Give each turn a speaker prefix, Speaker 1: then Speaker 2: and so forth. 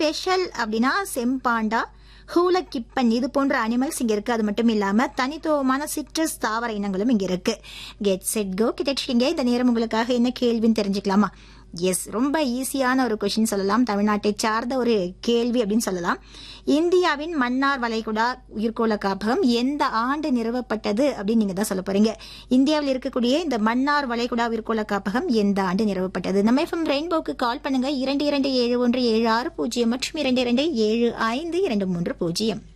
Speaker 1: special அப்படின்னா செம்பாண்டா ஹூலக்கிப்பன் இது போன்ற அனிமல்ஸ் இங்க இருக்கு அது மட்டும் இல்லாம தனித்துவமான சிட்ரஸ் தாவர இனங்களும் இங்க இருக்கு கெட் செட் கோ கிட்டச்சிங்க இந்த நேரம் உங்களுக்காக என்ன கேள்வின்னு தெரிஞ்சுக்கலாமா எஸ் ரொம்ப ஈஸியான ஒரு கொஷின் சொல்லலாம் தமிழ்நாட்டை சார்ந்த ஒரு கேள்வி அப்படின்னு சொல்லலாம் இந்தியாவின் மன்னார் வளைகுடா உயிர்கோள காப்பகம் எந்த ஆண்டு நிறுவப்பட்டது அப்படின்னு நீங்க தான் சொல்ல போறீங்க இந்தியாவில் இருக்கக்கூடிய இந்த மன்னார் வளைகுடா உயிர்கோள காப்பகம் எந்த ஆண்டு நிறுவப்பட்டது நம்ம எஃப்எம் ரெயின்போக்கு கால் பண்ணுங்க இரண்டு இரண்டு ஏழு ஒன்று ஏழு ஆறு பூஜ்ஜியம் மற்றும் இரண்டு இரண்டு ஏழு ஐந்து இரண்டு மூன்று பூஜ்ஜியம்